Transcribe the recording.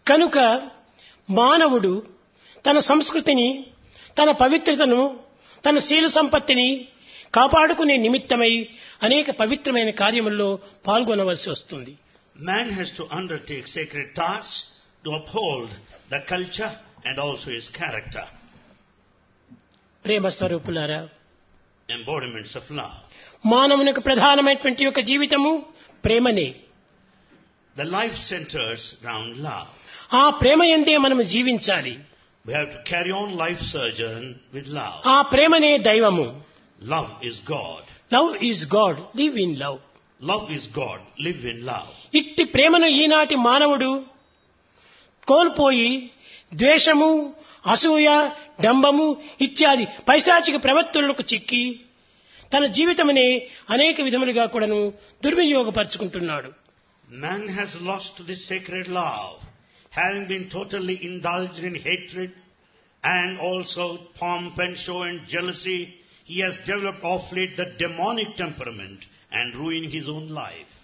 కనుక మానవుడు తన సంస్కృతిని తన పవిత్రతను తన శీల సంపత్తిని కాపాడుకునే నిమిత్తమై అనేక పవిత్రమైన కార్యముల్లో పాల్గొనవలసి వస్తుంది Man has to undertake sacred tasks to uphold the culture and also his character, ప్రేమ స్వరూపులారా embodiments of love. మానవునికి ప్రధానమైనటువంటి యొక్క జీవితము ప్రేమనే The life centers around love. ఆ ప్రేమ ఎందే మనము జీవించాలి We have to carry on life sojourn with love. ఆ ప్రేమనే దైవము Love is God. Love is God live in love Love is God. Live in love. ఇట్టి ప్రేమను ఈనాటి మానవుడు కోల్పోయి ద్వేషము అసూయ డంబము ఇత్యాది పైశాచిక ప్రవర్తనలకు చిక్కి తన జీవితమునే అనేక విధములుగా కూడాను దుర్వినియోగపరుచుకుంటున్నాడు Man has lost this sacred love, having been totally indulged in hatred and also pomp and show and jealousy. He has developed off late the demonic temperament and ruined his own life.